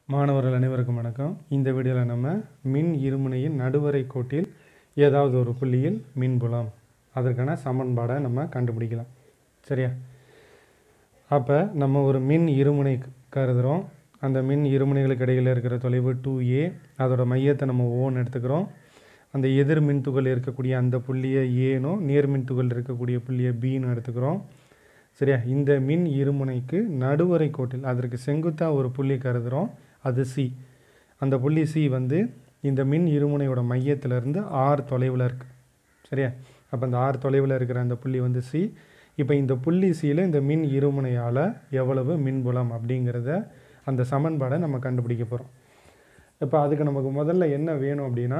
மாணவர்கள் அனைவருக்கும் வணக்கம் இந்த வீடியோவில் நம்ம மின் இருமுனையின் நடுவரை கோட்டில் ஏதாவது ஒரு புள்ளியில் மின்புலம் அதற்கான சமன்பாடை நம்ம கண்டுபிடிக்கலாம் சரியா அப்போ நம்ம ஒரு மின் இருமுனை கருதுகிறோம் அந்த மின் இருமுனைகளுக்கு இடையில் இருக்கிற தொலைவு டூ ஏ அதோட மையத்தை நம்ம ஓன்னு எடுத்துக்கிறோம் அந்த எதிர் மின் துகள் இருக்கக்கூடிய அந்த புள்ளியை ஏனும் நேர்மின் துகள் இருக்கக்கூடிய புள்ளியை பின்னு எடுத்துக்கிறோம் சரியா இந்த மின் இருமுனைக்கு நடுவரை கோட்டில் அதற்கு செங்குத்தாக ஒரு புள்ளி கருதுகிறோம் அது சி அந்த புள்ளி சி வந்து இந்த மின் இருமுனையோட மையத்திலிருந்து ஆர் தொலைவில் இருக்குது சரியா அப்போ அந்த ஆர் தொலைவில் இருக்கிற அந்த புள்ளி வந்து சி இப்போ இந்த புள்ளி சியில் இந்த மின் இருமுனையால் எவ்வளவு மின்புலம் அப்படிங்கிறத அந்த சமன்பாடை நம்ம கண்டுபிடிக்க போகிறோம் இப்போ அதுக்கு நமக்கு முதல்ல என்ன வேணும் அப்படின்னா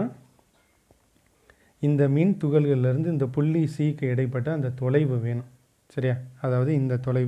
இந்த மின் துகள்கள்லேருந்து இந்த புள்ளி சிக்கு இடைப்பட்ட அந்த தொலைவு வேணும் சரியா அதாவது இந்த தொலைவு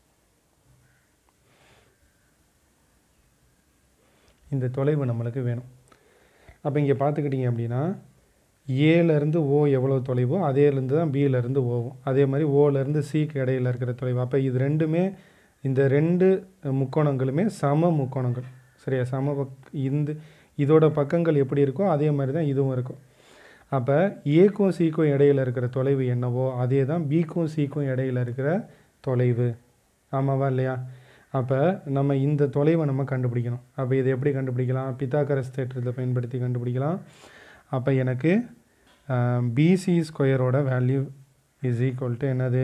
இந்த தொலைவு நம்மளுக்கு வேணும் அப்போ இங்கே பார்த்துக்கிட்டிங்க அப்படின்னா ஏலேருந்து ஓ எவ்வளோ தொலைவோ அதேலேருந்து தான் பியிலேருந்து ஓவும் அதே மாதிரி ஓலேருந்து சிக்கு இடையில இருக்கிற தொலைவு அப்போ இது ரெண்டுமே இந்த ரெண்டு முக்கோணங்களுமே சம முக்கோணங்கள் சரியா சம பக் இந்த இதோட பக்கங்கள் எப்படி இருக்கோ அதே மாதிரி தான் இதுவும் இருக்கும் அப்போ ஏக்கும் சிக்கும் இடையில இருக்கிற தொலைவு என்னவோ அதே தான் பிக்கும் சிக்கும் இடையில இருக்கிற தொலைவு ஆமாவா இல்லையா அப்போ நம்ம இந்த தொலைவை நம்ம கண்டுபிடிக்கணும் அப்போ இதை எப்படி கண்டுபிடிக்கலாம் பித்தாகரஸ் தேற்றத்தை பயன்படுத்தி கண்டுபிடிக்கலாம் அப்போ எனக்கு பிசி ஸ்கொயரோட வேல்யூ இஸ் ஈக்குவல் டு என்னது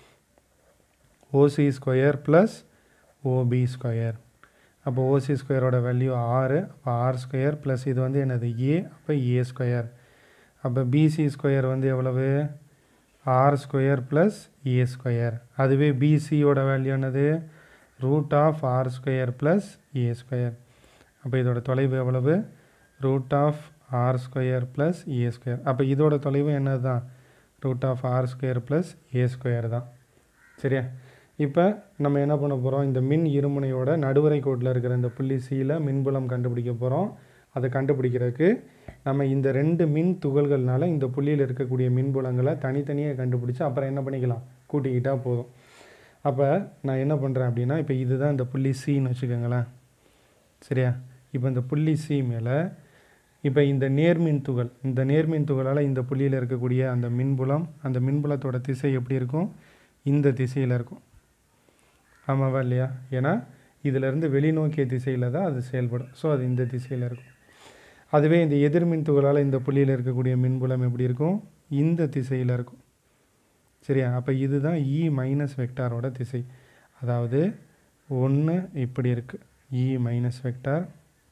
OC square plus OB square அப்போ ஓசி ஸ்கொயரோட வேல்யூ ஆறு அப்போ ஆர் ஸ்கொயர் ப்ளஸ் இது வந்து என்னது ஏ அப்போ ஏ ஸ்கொயர் அப்போ பிசி ஸ்கொயர் வந்து எவ்வளவு r square plus a square அதுவே பிசியோட வேல்யூ என்னது root of r square plus a square அப்போ இதோட தொலைவு எவ்வளவு root of r square plus a square அப்போ இதோட தொலைவு என்னது தான் root of r square plus a square தான் சரியா இப்போ நம்ம என்ன பண்ண போகிறோம் இந்த மின் இருமுனையோட நடுவரை கோட்டில் இருக்கிற இந்த புள்ளி சியில் மின்புலம் கண்டுபிடிக்க போகிறோம் அதை கண்டுபிடிக்கிறதுக்கு நம்ம இந்த ரெண்டு மின் துகள்கள்னால இந்த புள்ளியில் இருக்கக்கூடிய மின்புலங்களை தனித்தனியாக கண்டுபிடிச்சி அப்புறம் என்ன பண்ணிக்கலாம் கூட்டிக்கிட்டால் போதும் அப்போ நான் என்ன பண்ணுறேன் அப்படின்னா இப்போ இதுதான் இந்த புள்ளி சின்னு வச்சுக்கோங்களேன் சரியா இப்போ இந்த புள்ளி சி மேலே இப்போ இந்த நேர்மின் துகள் இந்த நேர்மின் துகளால் இந்த புள்ளியில் இருக்கக்கூடிய அந்த மின்புலம் அந்த மின்புலத்தோட திசை எப்படி இருக்கும் இந்த திசையில் இருக்கும் ஆமாவா இல்லையா ஏன்னா இதிலேருந்து வெளிநோக்கிய திசையில் தான் அது செயல்படும் ஸோ அது இந்த திசையில் இருக்கும் அதுவே இந்த எதிர்மின் துகளால் இந்த புள்ளியில் இருக்கக்கூடிய மின்புலம் எப்படி இருக்கும் இந்த திசையில் இருக்கும் சரியா அப்போ இதுதான் இ மைனஸ் வெக்டாரோட திசை அதாவது ஒன்று இப்படி இருக்குது E minus vector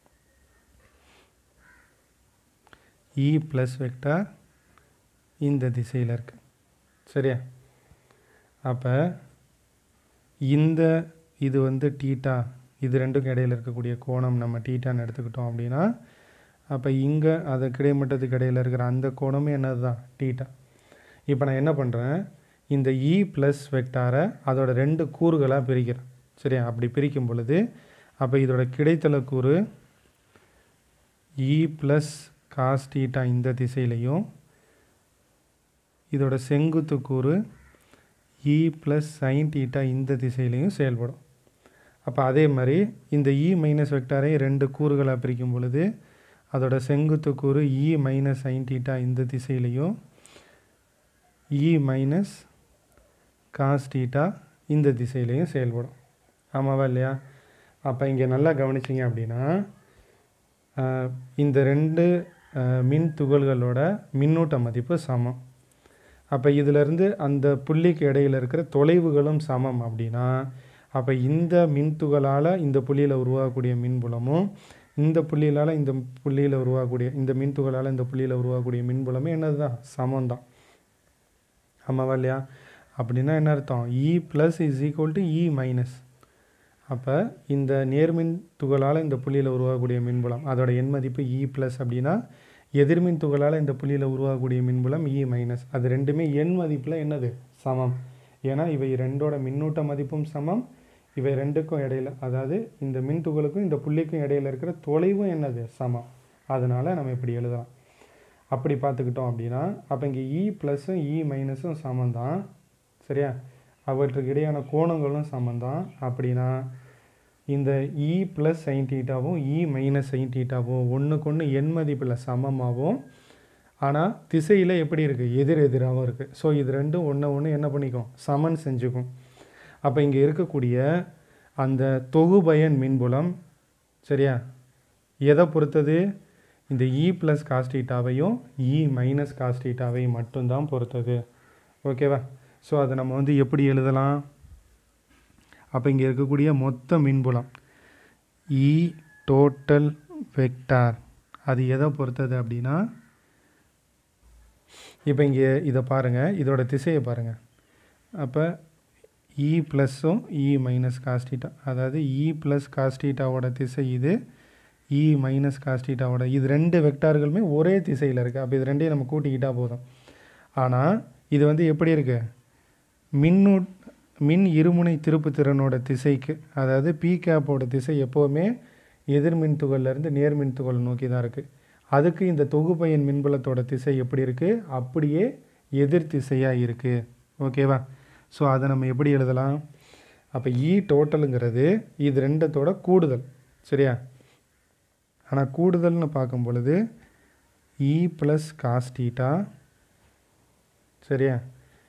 E plus vector இந்த திசையில் இருக்குது சரியா அப்போ இந்த இது வந்து டீட்டா இது ரெண்டுக்கும் இடையில் இருக்கக்கூடிய கோணம் நம்ம டீட்டான்னு எடுத்துக்கிட்டோம் அப்படின்னா அப்போ இங்கே அது கிடைமட்டத்துக்கு இடையில் இருக்கிற அந்த கோணமே என்னது தான் டீட்டா இப்போ நான் என்ன பண்ணுறேன் இந்த இ ப்ளஸ் வெக்டாரை அதோட ரெண்டு கூறுகளாக பிரிக்கிறேன் சரியா அப்படி பிரிக்கும் பொழுது அப்போ இதோட கிடைத்தல கூறு இ ப்ளஸ் காஸ் டீட்டா இந்த திசையிலையும் இதோட செங்குத்து கூறு இ ப்ளஸ் சைன் டீட்டா இந்த திசையிலையும் செயல்படும் அப்போ அதே மாதிரி இந்த இ மைனஸ் வெக்டாரை ரெண்டு கூறுகளாக பிரிக்கும் பொழுது அதோட செங்குத்து கூறு இ மைனஸ் சைன் டீட்டா இந்த திசையிலையும் இ மைனஸ் காஸ் டீட்டா இந்த திசையிலையும் செயல்படும் ஆமாவா இல்லையா அப்போ இங்கே நல்லா கவனிச்சிங்க அப்படின்னா இந்த ரெண்டு மின் துகள்களோட மின்னூட்ட மதிப்பு சமம் அப்போ இதிலேருந்து அந்த புள்ளிக்கு இடையில் இருக்கிற தொலைவுகளும் சமம் அப்படின்னா அப்போ இந்த மின்துகளால் இந்த புள்ளியில் உருவாகக்கூடிய மின்புலமும் இந்த புள்ளியிலால் இந்த புள்ளியில் உருவாகக்கூடிய இந்த மின்துகளால் இந்த புள்ளியில் உருவாகக்கூடிய மின்புலமே என்னது தான் சமம் தான் ஆமாவா இல்லையா அப்படின்னா என்ன அர்த்தம் E plus is equal to E minus அப்போ இந்த நேர்மின் துகளால் இந்த புள்ளியில் உருவாகக்கூடிய மின்புலம் அதோட எண் மதிப்பு இ ப்ளஸ் அப்படின்னா எதிர்மின் துகளால் இந்த புள்ளியில் உருவாகக்கூடிய மின்புலம் இ மைனஸ் அது ரெண்டுமே எண் மதிப்பில் என்னது சமம் ஏன்னா இவை ரெண்டோட மின்னூட்ட மதிப்பும் சமம் இவை ரெண்டுக்கும் இடையில அதாவது இந்த மின் துகளுக்கும் இந்த புள்ளிக்கும் இடையில இருக்கிற தொலைவும் என்னது சமம் அதனால் நம்ம இப்படி எழுதலாம் அப்படி பார்த்துக்கிட்டோம் அப்படின்னா அப்போ இங்கே இ ப்ளஸ்ஸும் இ மைனஸும் சமம் தான் சரியா அவற்றுக்கு இடையான கோணங்களும் சமம் தான் அப்படின்னா இந்த இ ப்ளஸ் சைன் தீட்டாவும் இ மைனஸ் சைன் தீட்டாவும் ஒன்றுக்கு ஒன்று எண் மதிப்பில் சமமாகவும் ஆனால் திசையில் எப்படி இருக்குது எதிர் எதிராகவும் இருக்குது ஸோ இது ரெண்டும் ஒன்று ஒன்று என்ன பண்ணிக்கும் சமன் செஞ்சுக்கும் அப்போ இங்கே இருக்கக்கூடிய அந்த தொகுபயன் மின்புலம் சரியா எதை பொறுத்தது இந்த இ ப்ளஸ் காஸ்டீட்டாவையும் இ மைனஸ் காஸ்டீட்டாவையும் மட்டும்தான் பொறுத்தது ஓகேவா ஸோ அதை நம்ம வந்து எப்படி எழுதலாம் அப்போ இங்கே இருக்கக்கூடிய மொத்த மின்புலம் இ டோட்டல் வெக்டார் அது எதை பொறுத்தது அப்படின்னா இப்போ இங்கே இதை பாருங்கள் இதோட திசையை பாருங்கள் அப்போ இ ப்ளஸ்ஸும் இ மைனஸ் காஸ்டீட்டா அதாவது இ ப்ளஸ் காஸ்டீட்டாவோட திசை இது இ மைனஸ் காஸ்டீட்டாவோட இது ரெண்டு வெக்டார்களுமே ஒரே திசையில் இருக்குது அப்போ இது ரெண்டையும் நம்ம கூட்டிக்கிட்டால் போதும் ஆனால் இது வந்து எப்படி இருக்கு மின்னு மின் இருமுனை திருப்பு திறனோட திசைக்கு அதாவது பி கேப்போட திசை எப்போவுமே எதிர்மின் துகள்லேருந்து நேர்மின் துகள் நோக்கி தான் இருக்குது அதுக்கு இந்த தொகுப்பயன் மின்புலத்தோட திசை எப்படி இருக்குது அப்படியே எதிர் திசையாக இருக்குது ஓகேவா ஸோ அதை நம்ம எப்படி எழுதலாம் அப்போ இ டோட்டலுங்கிறது இது ரெண்டத்தோட கூடுதல் சரியா ஆனால் கூடுதல்னு பார்க்கும் பொழுது இ ப்ளஸ் காஸ்டீட்டா சரியா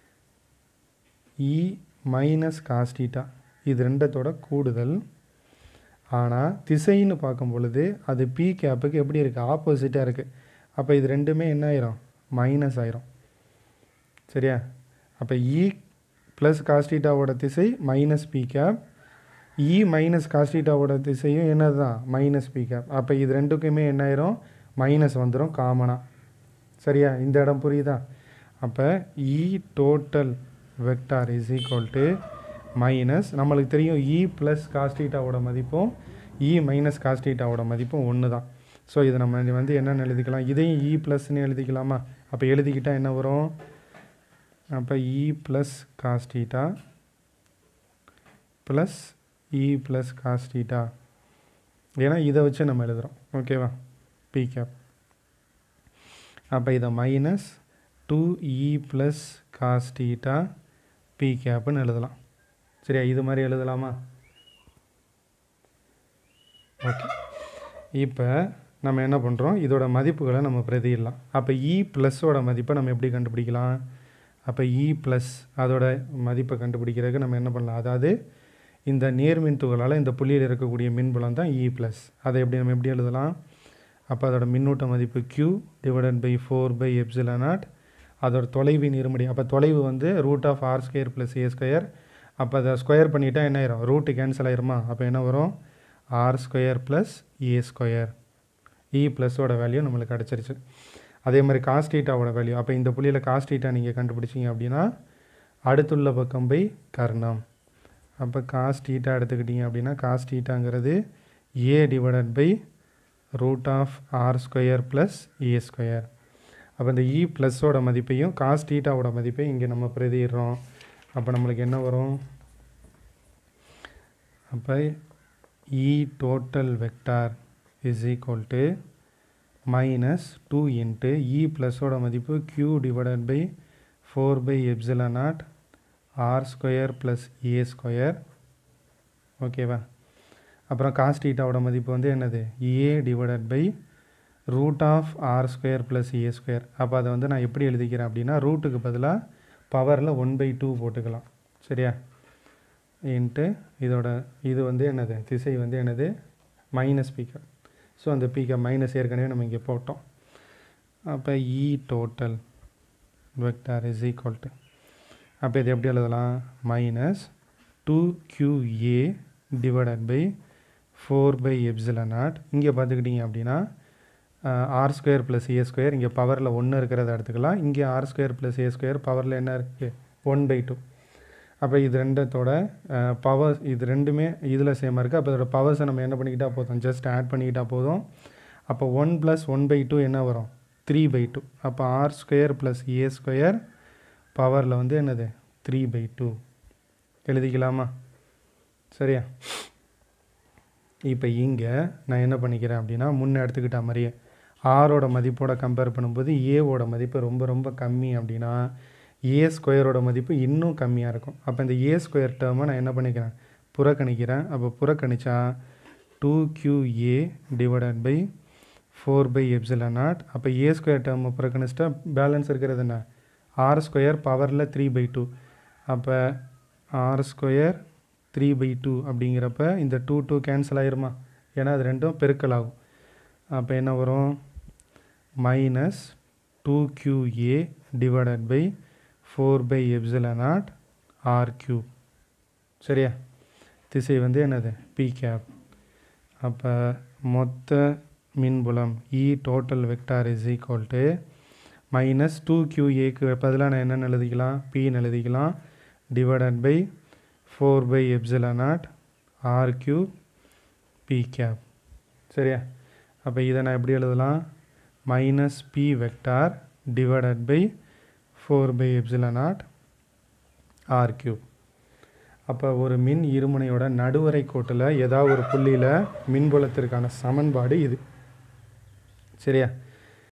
இ மைனஸ் காஸ்டீட்டா இது ரெண்டத்தோட கூடுதல் ஆனால் திசைன்னு பார்க்கும் பொழுது அது பி கேப்புக்கு எப்படி இருக்குது ஆப்போசிட்டாக இருக்குது அப்போ இது ரெண்டுமே என்ன ஆயிரும் மைனஸ் ஆயிரும் சரியா அப்போ இ ப்ளஸ் காஸ்டீட்டாவோட திசை minus P cap E minus காஸ்டீட்டாவோட திசையும் என்னது தான் மைனஸ் பி கேப் அப்போ இது ரெண்டுக்குமே என்ன ஆயிரும் மைனஸ் வந்துடும் காமனாக சரியா இந்த இடம் புரியுதா அப்போ E total vector is equal to minus நம்மளுக்கு தெரியும் இ ப்ளஸ் காஸ்டீட்டாவோட மதிப்பும் இ மைனஸ் காஸ்டீட்டாவோட மதிப்பும் ஒன்று தான் ஸோ இது நம்ம வந்து என்னென்னு எழுதிக்கலாம் இதையும் இ ப்ளஸ்ன்னு எழுதிக்கலாமா அப்போ எழுதிக்கிட்டால் என்ன வரும் அப்போ E plus cos theta plus E plus cos theta ஏன்னா இதை வச்சு நம்ம எழுதுகிறோம் ஓகேவா பி கேப் அப்போ இதை minus two E plus cos theta P கேப்புன்னு எழுதலாம் சரியா இது மாதிரி எழுதலாமா ஓகே இப்போ நம்ம என்ன பண்ணுறோம் இதோட மதிப்புகளை நம்ம பிரதியிடலாம் அப்போ இ ப்ளஸ்ஸோட மதிப்பை நம்ம எப்படி கண்டுபிடிக்கலாம் அப்போ இ ப்ளஸ் அதோட மதிப்பை கண்டுபிடிக்கிறதுக்கு நம்ம என்ன பண்ணலாம் அதாவது இந்த நேர்மின் துகளால் இந்த புள்ளியில் இருக்கக்கூடிய மின்புலம் தான் இ ப்ளஸ் அதை எப்படி நம்ம எப்படி எழுதலாம் அப்போ அதோட மின்னூட்ட மதிப்பு q divided by four pi epsilon naught அதோட தொலைவின் இருமடி அப்போ தொலைவு வந்து root of r square plus a square அப்போ அதை ஸ்கொயர் பண்ணிட்டா என்ன ஆயிரும் ரூட்டு கேன்சல் ஆயிருமா அப்போ என்ன வரும் r square plus a square E ப்ளஸோட வேல்யூ நம்மளுக்கு கிடச்சிருச்சு அதே மாதிரி காஸ்டீட்டாவோட வேல்யூ அப்போ இந்த புள்ளியில் காஸ்டீட்டா நீங்கள் கண்டுபிடிச்சிங்க அப்படின்னா அடுத்துள்ள பக்கம் பை கர்ணம் அப்போ காஸ்டீட்டா எடுத்துக்கிட்டிங்க அப்படின்னா காஸ்டீட்டாங்கிறது a divided by root of r square plus a square அப்போ இந்த இ ப்ளஸ்ஸோட மதிப்பையும் காஸ் டீட்டாவோட மதிப்பையும் இங்கே நம்ம பிரதிடுறோம் அப்போ நம்மளுக்கு என்ன வரும் அப்போ E total vector is equal to minus two into E ப்ளஸோட மதிப்பு q divided by four pi epsilon naught r square plus a square ஓகேவா அப்புறம் காஸ் டீட்டாவோட மதிப்பு வந்து என்னது a divided by root of r square plus a square அப்போ அதை வந்து நான் எப்படி எழுதிக்கிறேன் அப்படின்னா ரூட்டுக்கு பதிலாக பவரில் ஒன் பை டூ போட்டுக்கலாம் சரியா இன்ட்டு இதோட இது வந்து என்னது திசை வந்து என்னது மைனஸ் பீக்கர் ஸோ அந்த பீக்கர் மைனஸ் ஏற்கனவே நம்ம இங்கே போட்டோம் அப்போ E total vector is equal to அப்போ இது எப்படி எழுதலாம் minus two q a divided by four pi epsilon naught இங்கே பார்த்துக்கிட்டிங்க அப்படின்னா r square plus a square இங்கே பவரில் ஒன்று இருக்கிறத எடுத்துக்கலாம் இங்கே r square plus a square பவரில் என்ன இருக்குது ஒன் பை டூ அப்போ இது ரெண்டத்தோட பவர் இது ரெண்டுமே இதில் சேமாக இருக்குது அப்போ இதோட பவர்ஸை நம்ம என்ன பண்ணிக்கிட்டா போதும் ஜஸ்ட் ஆட் பண்ணிக்கிட்டால் போதும் அப்போ one plus one by two என்ன வரும் த்ரீ பை டூ அப்போ r square plus a square பவரில் வந்து என்னது த்ரீ பை டூ எழுதிக்கலாமா சரியா இப்போ இங்கே நான் என்ன பண்ணிக்கிறேன் அப்படின்னா முன்னே எடுத்துக்கிட்ட மாதிரியே ஆரோட மதிப்போட கம்பேர் பண்ணும்போது ஏவோட மதிப்பு ரொம்ப ரொம்ப கம்மி அப்படின்னா ஏ ஸ்கொயரோட மதிப்பு இன்னும் கம்மியாக இருக்கும் அப்போ இந்த ஏ ஸ்கொயர் டேர்மை நான் என்ன பண்ணிக்கிறேன் புறக்கணிக்கிறேன் அப்போ புறக்கணிச்சா two q a divided by four pi epsilon naught அப்போ ஏ ஸ்கொயர் டேர்ம் புறக்கணிச்சிட்டா பேலன்ஸ் இருக்கிறது என்ன ஆர் ஸ்கொயர் பவரில் த்ரீ பை டூ அப்போ r square three by two அப்படிங்கிறப்ப இந்த டூ டூ கேன்சல் ஆயிருமா ஏன்னா அது ரெண்டும் பெருக்கல் ஆகும் அப்போ என்ன வரும் minus two q a divided by four pi epsilon naught r cube சரியா திசை வந்து என்னது பி கேப் அப்போ மொத்த மின்புலம் E total vector is equal to minus two q ஏக்கு பதிலாக நான் என்னென்னு எழுதிக்கலாம் பின்னு எழுதிக்கலாம் divided by four pi epsilon naught r cube P cap சரியா அப்போ இதை நான் எப்படி எழுதலாம் minus P vector divided by four pi epsilon naught r cube அப்போ ஒரு மின் இருமுனையோட நடுவரை கோட்டில் ஏதாவது ஒரு புள்ளியில் மின்புலத்திற்கான சமன்பாடு இது சரியா